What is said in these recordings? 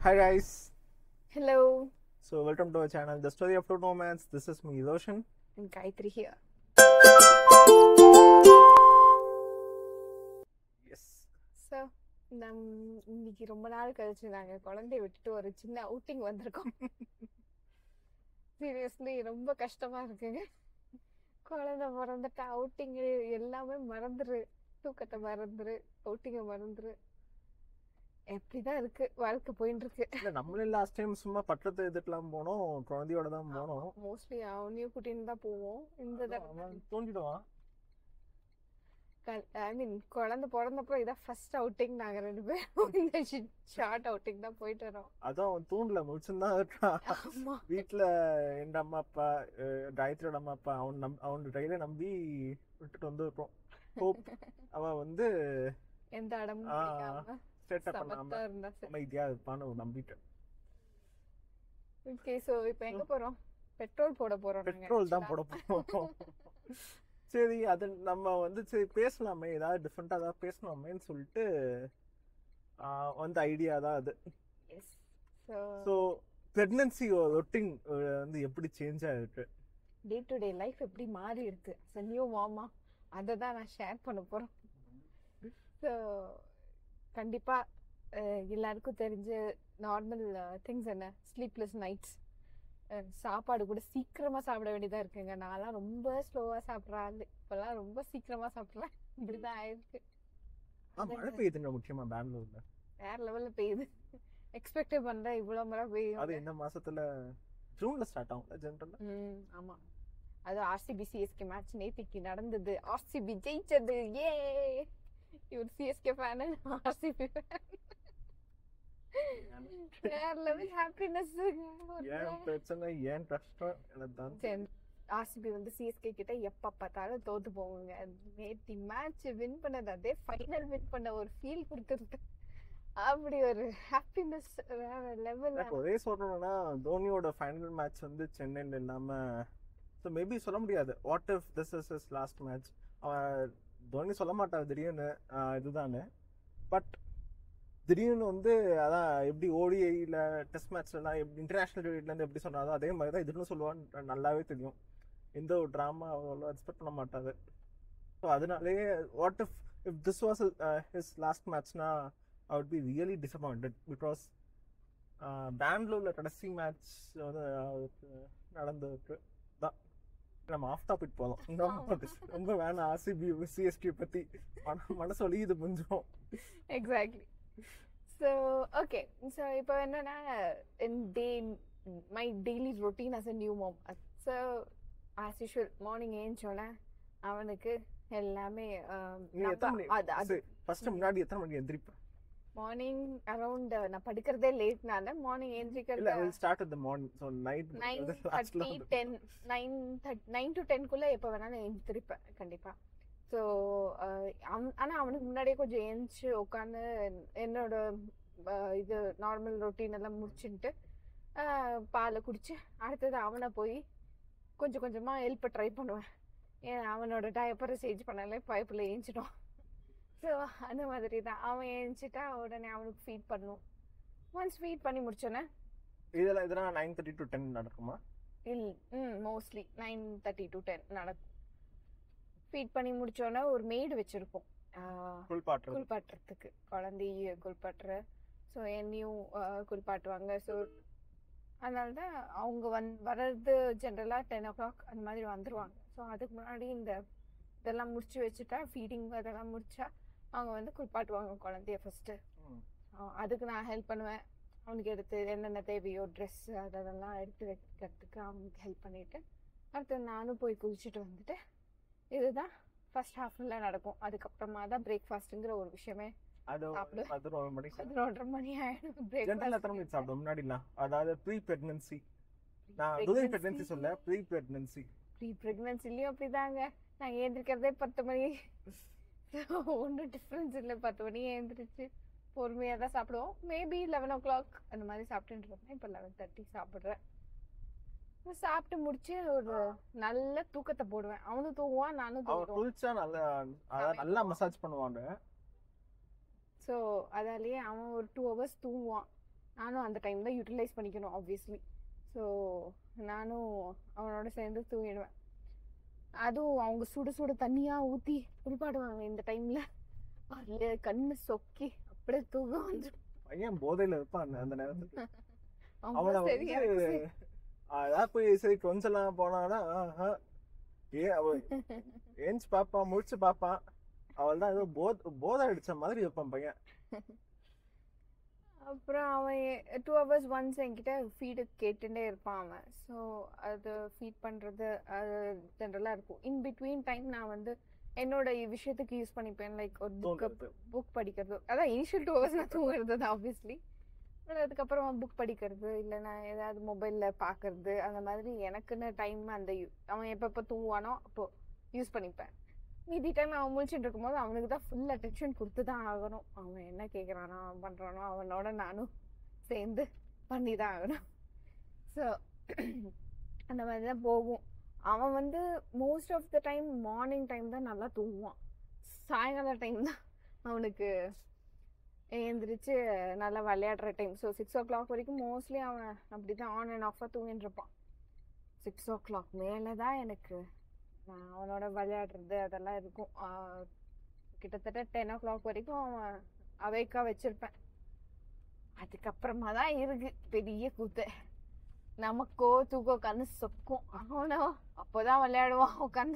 Hi guys. Hello, So welcome to our channel, The Story of Two Nomads. This is me, Roshan. I'm Gayatri here. Yes. So நம் இன்னைக்கு ரொம்ப நாள் கழிச்சு நாங்கள் குழந்தைய விட்டுட்டு ஒரு சின்ன அவுட்டிங் வந்திருக்கோம் சீரியஸ்லி ரொம்ப கஷ்டமா இருக்குங்க குழந்தை மறந்துட்டு அவுட்டிங்கு எல்லாமே மறந்துரு தூக்கத்தை மறந்துரு அவுட்டிங்கை மறந்துரு எப்படிதான் இருக்கு வாழ்க்கை போயின்னு இருக்கு இல்ல நம்மளே லாஸ்ட் டைம் சும்மா பட்டத்தை எதிர்க்கலாம் போனோம் குழந்தையோட தான் போனோம் மோஸ்ட்லி அவனையும் கூட்டின்னு தான் போவோம் இந்த தடவை அவன் தூண்டிடுவான் ஐ மீன் குழந்தை பிறந்தப்போ இதான் ஃபர்ஸ்ட் அவுட்டிங் நாங்க ரெண்டு பேரும் இந்த ஷார்ட் அவுட்டிங் தான் போயிட்டு வரோம் அதான் அவன் தூண்டல முடிச்சுதான் இருக்கான் ஆமா வீட்டுல எங்க அம்மா அப்பா அஹ், காயத்ரியோட அம்மா அப்பா அவன் நம் அவன் கையில நம்பி விட்டுட்டு வந்துருக்கோம் ஹோப் அவன் வந்து எந்த இடமும் ஆ, பிடிக்காம ஸ்டேட்டப் பண்ணாம சமத்தா இருந்தா சரி அமைதியா இருப்பான்னு நம்பிட்டேன் ஓகே சோ இப்போ எங்க போறோம் பெட்ரோல் போட போறோம் நாங்க பெட்ரோல் தான் actually. போட போறோம் சரி அது நம்ம வந்து சரி பேசலாமே ஏதாவது டிஃப்ரெண்டா ஏதாவது பேசலாமேன்னு சொல்லிட்டு ஆஹ், வந்த ஐடியா தான் அது Yes. So, so pregnancy routine வந்து எப்படி சேஞ்ச் ஆயிருக்கு டே டு டே லைஃப் எப்படி மாறி இருக்கு நியூ மாமா அதை தான் நான் ஷேர் பண்ண போறேன் ஸோ கண்டிப்பா அஹ், எல்லாருக்கும் தெரிஞ்ச நார்மல் திங்ஸ் என்ன ஸ்லீப்லெஸ் நைட்ஸ் சாப்பாடு கூட சீக்கிரமா சாப்பிட வேண்டியதா இருக்குங்க நான்லாம் ரொம்ப ஸ்லோவா சாப்பிட்ற ஆளு இப்பெல்லாம் ரொம்ப சீக்கிரமா சாப்பிட்றேன் இப்படிதான் ஆயிருக்கு ஆ, மழை பெய்யுதுங்க முக்கியமா பெங்களூர்ல வேற லெவல்ல பெய்யுது எக்ஸ்பெக்டே பண்றேன் இவ்வளவு மழை அது பெய்யும் இந்த மாசத்துல ஜூன்ல ஸ்டார்ட் ஆகும்ல ஜென்ரலா ம் ஆமா அது ஆர்சிபி சிஎஸ்கே மேட்ச் நேத்திக்கு நடந்தது ஆர்சிபி ஜெயிச்சது ஏ இவர் சிஎஸ்கே ஃபேன் ஆர்சிபி வேற லெவல் ஹாப்பினஸ் ஏன் பிரச்சனை ஏன் கஷ்டம் எனக்கு தான் ஆர்சிபி வந்து சிஎஸ்கே கிட்ட எப்ப பார்த்தாலும் தோத்து போவாங்க நேத்தி மேட்ச் வின் பண்ணது அதே ஃபைனல் வின் பண்ண ஒரு ஃபீல் கொடுத்துருக்கு அப்படி ஒரு ஹாப்பினஸ் வேற லெவல் எனக்கு ஒரே சொல்லணும்னா தோனியோட ஃபைனல் மேட்ச் வந்து சென்னையில் இல்லாம ஸோ மேபி சொல்ல முடியாது what if this is is last match அவன் தோனி சொல்ல மாட்டான் திடீர்னு ஆஹ் இதுதானு பட் திடீர்னு வந்து அதான் எப்படி ஓடிஐயில் டெஸ்ட் மேட்ச்லாம் எப்படி இன்டர்நேஷ்னல் கிரிக்கெட்லேருந்து எப்படி சொன்னாரோ அதே மாதிரி தான் இதுன்னு சொல்லுவான்னு நல்லாவே தெரியும் எந்த ஒரு ட்ராமா அவ்வளோ எக்ஸ்பெக்ட் பண்ண மாட்டாரு ஸோ அதனாலே what if if this was his last மேட்ச்னா I would be really disappointed because பெங்களூர்ல கடைசி மேட்ச் வந்து அவருக்கு நடந்திருக்கு தான் நம்ம ஆஃப் டாபிக் போகலாம் ரொம்ப ரொம்ப வேணாம் ஆர்சிபி சிஎஸ்கே பத்தி மன- மனசு வலியுது கொஞ்சம் எக்ஸாக்ட்லி ஸோ ஓகே ஸோ இப்போ என்னன்னா in day my daily routine as a new mom so as usual morning ஏஞ்சோடனே அவனுக்கு எல்லாமே um, நீ நம்ம- எத்தனை மணி அது அது ஃபர்ஸ்ட் முன்னாடி எத்தனை மணிக்கு எந்திரிப்ப மார்னிங் அரௌண்ட் நான் படுக்கிறதே லேட்னால மார்னிங் இல்ல ஏந்திரிக்கிறது will start at the morning so night nine லாஸ்ட்ல thirty ten nine nine to டென்குள்ளே எப்போ வேணாலும் எழுந்திருப்பேன் கண்டிப்பாக ஸோ ஆனால் அவனுக்கு முன்னாடியே கொஞ்சம் எழுந்துச்சு உட்காந்து என்னோட அஹ், இது நார்மல் ரொட்டீன் எல்லாம் முடிச்சுட்டு பாலை குடிச்சு அடுத்தது அவனை போய் கொஞ்சம் கொஞ்சமாக ஹெல்ப்பை ட்ரை பண்ணுவேன் ஏன் அவனோட டயப்பரை சேஞ்ச் பண்ணாலே பைப்பில் ஏஞ்சிடும் ஸோ அந்த மாதிரி தான் அவன் ஏஞ்சிட்டா உடனே அவனுக்கு ஃபீட் பண்ணும் ஒன்ஸ் ஃபீட் பண்ணி முடிச்சோன்னே இதெல்லாம் இதெல்லாம் நைன் தேர்ட்டி டு டென் நடக்குமா இல் ம் mostly nine thirty to ten நடக்கும் ஃபீட் பண்ணி முடிச்சோன்னே ஒரு மெய்டு வச்சுருப்போம் ஃபுல் பாட்டு குளிப்பாட்டுறதுக்கு குழந்தைய குளிப்பாட்டுற ஸோ என்னையும் ஆஹ், குளிப்பாட்டுவாங்க ஸோ அதனால தான் அவங்க வந் வர்றது ஜென்ரலாக டென் ஓ கிளாக் அந்த மாதிரி வந்துருவாங்க ஸோ அதுக்கு முன்னாடி இந்த இதெல்லாம் முடிச்சு வச்சுட்டா ஃபீடிங் அதெல்லாம் முடிச்சா அவங்க வந்து குளிப்பாட்டுவாங்க குழந்தைய ஃபஸ்ட்டு அதுக்கு நான் ஹெல்ப் பண்ணுவேன் அவனுக்கு எடுத்து என்னென்ன தேவையோ ட்ரெஸ் அதெல்லாம் எடுத்து வைக்கிறதுக்கு அவனுக்கு ஹெல்ப் பண்ணிட்டு அடுத்து நானும் போய் குளிச்சுட்டு வந்துட்டு இதுதான் ஃபர்ஸ்ட் ஹாஃப்ல நடக்கும் அதுக்கப்புறமா தான் பிரேக்ஃபாஸ்ட்டுங்கிற ஒரு விஷயமே அது சாப்பிடு. பதினோரு மணிக்கு பதினொன்றரை மணி ஆயிடும் ஜென்ரல் எத்தனை மணிக்கு சாப்பிடும் முன்னாடிலாம் அதாவது ப்ரீ பிரெக்னன்சி நான் டூரிங் பிரெக்னன்சி சொல்ல ப்ரீ பிரெக்னன்சி ப்ரீ ப்ரெக்னன்சிலையும் அப்படிதாங்க நான் ஏந்திரிக்கிறதே பத்து மணி ஒன்றும் டிஃப்ரென்ஸ் இல்லை பத்து மணி ஏந்திரிச்சு பொறுமையாக தான் சாப்பிடுவோம் மேபி லெவன் ஓ கிளாக் அந்த மாதிரி சாப்பிட்டுட்டு இருந்தேன் இப்போ லெவன் தேர்ட்டி சாப்பிட்றேன் சாப்பிட்டு முடிச்சு ஒரு நல்ல தூக்கத்தை போடுவேன் அவனும் தூங்குவான் நானும் அவன் தூங்குவான் குளிச்சா நல்லா அதாவது நல்லா மசாஜ் பண்ணுவாங்க ஸோ அதாலேயே அவன் ஒரு டூ ஹவர்ஸ் தூங்குவான் நானும் அந்த டைம் தான் யூட்டிலைஸ் பண்ணிக்கணும் ஆப்வியஸ்லி ஸோ நானும் அவனோட சேர்ந்து தூங்கிடுவேன் அதுவும் அவங்க சுட சுட தண்ணியாக ஊற்றி குளிப்பாடுவாங்க இந்த டைமில் அதில் கண்ணு சொக்கி அப்படியே தூக்கம் வந்துடும் பையன் போதையில இருப்பான் அந்த நேரத்துக்கு அவங்க அவனை சரி வந்து எனக்கு சரி. அதான் போய் சரி கொஞ்சலாம் போனானா ஆஹா, ஏ அவ ஏஞ்சி பார்ப்பான் முடிச்சு பார்ப்பான் அவள் தான் ஏதோ போத் போதை அடிச்ச மாதிரி இருப்பான் பையன் அப்புறம் அவன் டூ ஹவர்ஸ் ஒன்ஸ் என்கிட்ட ஃபீடு கேட்டுட்டே இருப்பான் அவன் ஸோ அது ஃபீட் பண்ணுறது அது ஜென்ரலாக இருக்கும் இன் பிட்வீன் டைம் நான் வந்து என்னோட விஷயத்துக்கு யூஸ் பண்ணிப்பேன் லைக் ஒரு புக்கை தூங்குறது. புக் படிக்கிறது அதான் இனிஷியல் டூ ஹவர்ஸ் நான் தூங்குறது தான் ஆப்வியஸ்லி பட் அதுக்கப்புறம் புக் படிக்கிறது இல்லை நான் ஏதாவது மொபைலில் பார்க்கறது அந்த மாதிரி எனக்குன்னு டைம் அந்த யூ- அவன் எப்பப்போ தூங்குவானோ அப்போ யூஸ் பண்ணிப்பேன் மீதி டைம் அவன் முழிச்சுட்டு இருக்கும்போது அவனுக்கு தான் ஃபுல் அட்டென்ஷன் கொடுத்து தான் ஆகணும் அவன் என்ன கேட்குறானோ அவன் பண்ணுறானோ அவனோட நானும் சேர்ந்து பண்ணி தான் ஆகணும் ஸோ அந்த மாதிரி தான் போகும் அவன் வந்து most of the time morning time தான் நல்லா தூங்குவான் சாயங்கால டைம் தான் அவனுக்கு எழுந்திரிச்சு நல்லா விளையாடுற time so six o'clock வரைக்கும் மோஸ்ட்லி அவன் அப்படி தான் ஆன் அண்ட் ஆஃபாக தூங்கிட்டு இருப்பான் சிக்ஸ் ஓ கிளாக் மேலே தான் எனக்கு நான் அவனோட விளையாடுறது அதெல்லாம் இருக்கும் ஆஹ் கிட்டத்தட்ட டென் ஓ கிளாக் வரைக்கும் அவன் அவைக்காக வச்சிருப்பேன் அதுக்கப்புறமா தான் இருக்கு பெரிய கூத்து நமக்கோ தூக்கம் உட்காந்து சொக்கும் அவனோ அப்போதான் விளையாடுவான் உட்காந்து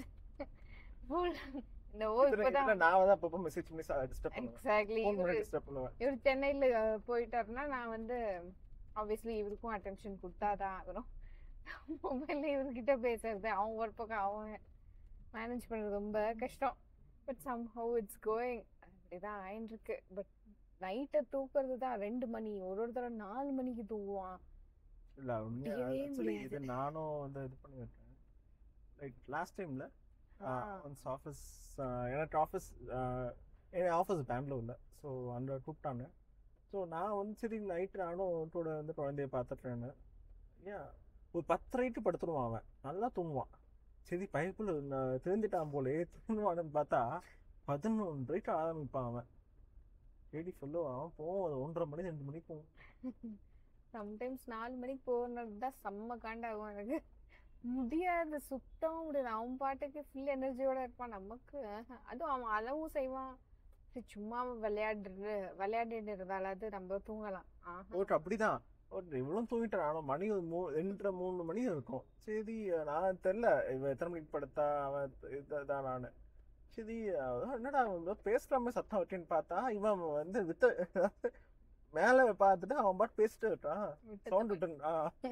என்னவோ இத்தனை- இப்போதான் இத்தனை நான் வந்து அப்பப்போ மெசேஜ் பண்ணி டிஸ்டர்ப் பண்ணுவேன் எக்ஸாக்ட்லி ஃபோன் பண்ணி டிஸ்டர்ப் பண்ணுவேன் இவர் சென்னையில் போயிட்டாருன்னா நான் வந்து ஆப்வியஸ்லி இவருக்கும் அட்டென்ஷன் கொடுத்தாதான் ஆகணும் மொபைலில் இவர்கிட்ட பேசுறது அவன் ஒரு பக்கம் அவன் மேனேஜ் பண்ணுறது ரொம்ப கஷ்டம் but somehow it's going அப்படிதான் ஆயின்னு இருக்கு பட் நைட்டை தூக்குறது தான் ரெண்டு மணி ஒரு ஒரு தடவை நாலு மணிக்கு தூங்குவான் இல்ல உண்மையா முடியவே ஆக்சுவலி இது முடியாது. நானும் வந்து இது பண்ணியிருக்கேன் லைக் லாஸ்ட் டைம்ல ஆ. ஒன்ஸ் ஆஃபீஸ் எனக்கு ஆஃபீஸ் என் ஆஃபீஸ் பெங்களூர்ல ஸோ அங்கே கூப்பிட்டாங்க ஸோ நான் வந்து சரி நைட்டு நானும் கூட வந்து குழந்தைய பார்த்துட்டேன்னு ஏன் ஒரு பத்தரைக்கு படுத்துருவான் அவன் நல்லா தூங்குவான் சரி பைப்புல நான் திருந்திட்டான் போலே தூங்குவான்னு பார்த்தா பதினொன்றரைக்கு ஆரம்பிப்பான் அவன் தேடி சொல்லுவான் போவோம் அது ஒன்றரை மணி ரெண்டு மணிக்கு போகும் சம்டைம்ஸ் நாலு மணிக்கு போகிறது தான் செம்ம காண்டாகும் எனக்கு முடியாது சுத்தமா முடியாது அவன் பாட்டுக்கு ஃபுல் எனர்ஜியோட இருப்பான் நமக்கு ஆஹா. அதுவும் அவன் அளவும் செய்வான் சரி, சும்மா அவன் விளையாடுறது விளையாடிட்டு இருந்தாலாவது நம்ம தூங்கலாம் ஆஹா. ஓட்டு அப்படிதான் ஓட்டு இவ்வளவு தூங்கிட்டேன் ஆனா மணி ஒரு மூ ரெண்டரை மூணு மணி இருக்கும் சரி நான் தெரில இவன் எத்தனை மணிக்கு படுத்தா அவன் இதுதான் நான் சரி அதான் என்னடா அவன் ஏதோ பேசுற மாதிரி சத்தம் வச்சேன்னு பார்த்தா இவன் வந்து வித்த மேல பார்த்துட்டு அவன் பாட்டு பேசிட்டு இருக்கான் விட்டது சவுண்ட் போய். விட்டு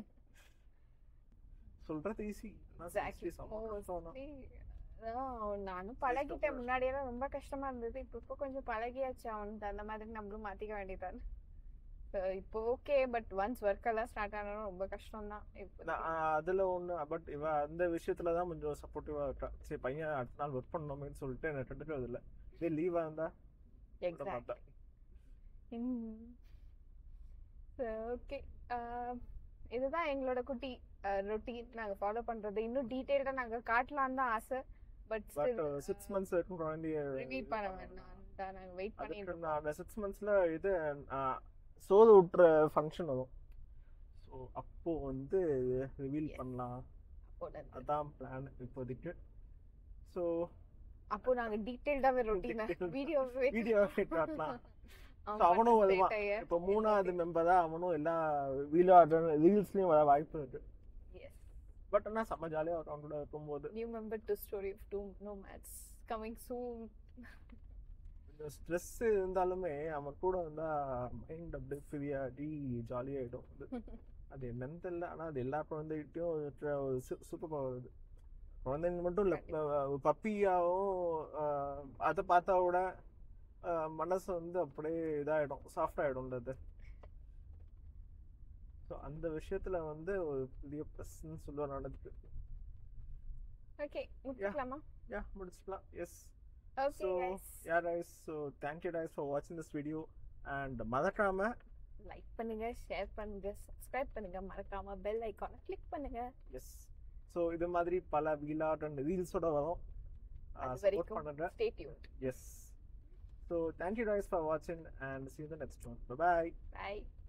சொல்றது ஈஸி Exactly. Mostly, அதான் நானும் பழகிட்டேன் முன்னாடியெல்லாம் ரொம்ப கஷ்டமா இருந்தது இப்போ இப்போ கொஞ்சம் பழகியாச்சு அவனுக்கு அந்த மாதிரி நம்மளும் மாத்திக்க வேண்டியதான் இப்போ ஓகே பட் ஒன்ஸ் ஒர்க் எல்லாம் ஸ்டார்ட் ஆனாலும் ரொம்ப கஷ்டம் தான் இப்போ அதுல ஒண்ணு பட் இவ அந்த விஷயத்துல தான் கொஞ்சம் சப்போர்ட்டிவா இருக்கா சரி பையன் அடுத்த நாள் ஒர்க் பண்ணணுமேன்னு சொல்லிட்டு எனக்கு கண்டுக்கிறது இல்ல இதே லீவா இருந்தா விட எக்ஸாக்ட் மாட்டேன் ஓகே இதுதான் எங்களோட குட்டி ரொட்டீன் நாங்க ஃபாலோ பண்றது இன்னும் டீடைல்டா நாங்க காட்டலாம் தான் ஆசை பட் பட் சிக்ஸ் மந்த்ஸ் வரைக்கும் குழந்தைய ரிவீல் பண்ண வேண்டாம் தான் நாங்க வெயிட் பண்ணிட்டு அதுக்கு இருக்கோம் நான் அந்த சிக்ஸ் மந்த்ஸ்ல இது ஆஹ், சோறு விட்டுற ஃபங்க்ஷன் வரும் ஸோ அப்போ வந்து ரிவீல் Yes. பண்ணலாம் அப்போல இருந்து. அதான் பிளான் இப்போதைக்கு ஸோ அப்போ நாங்க டீடைல்டாவே ரொட்டீன் வீடியோ வீடியோ காட்டலாம் So, அவனும் வருவான் இப்போ மூணாவது மெம்பரா அவனும் எல்லா வீடியோ ரீல்ஸ்லயும் வர வாய்ப்பு இருக்கு பட் ஆனால் செம்ம ஜாலியாக இருக்கும் அவன் கூட இருக்கும்போது new member to story of two no mates coming soon கொஞ்சம் ஸ்ட்ரெஸ் இருந்தாலுமே அவன் கூட இருந்தா மைண்ட் அப்படியே ஃப்ரீயாகி ஜாலியாகிடும் அது அது என்னன்னு தெரியல ஆனால் அது எல்லா குழந்தைகிட்டையும் இருக்கிற ஒரு சூப்பர் பவர் அது குழந்தைங்க மட்டும் இல்லை பப்பியாவும் அதை பார்த்தா கூட அஹ், மனசு வந்து அப்படியே இதாகிடும் சாஃப்ட் ஆகிடும் அது ஸோ அந்த விஷயத்துல வந்து ஒரு பெரிய ப்ளஸ்ன்னு சொல்லுவேன் நடந்துட்டு ஓகே முடிக்கலாமா யா முடிச்சுக்கலாம் yes okay So, guys yeah guys so thank you guys for watching this video and மறக்காம லைக் பண்ணுங்க ஷேர் பண்ணுங்க சப்ஸ்கிரைப் பண்ணுங்க மறக்காம பெல் ஐகானை கிளிக் பண்ணுங்க எஸ் ஸோ இது மாதிரி பல வீலாட் அண்ட் ரீல்ஸோட வரும் அது சப்போர்ட் வரைக்கும் பண்ணுங்க stay tuned yes so thank you guys for watching and see you in the next one bye bye by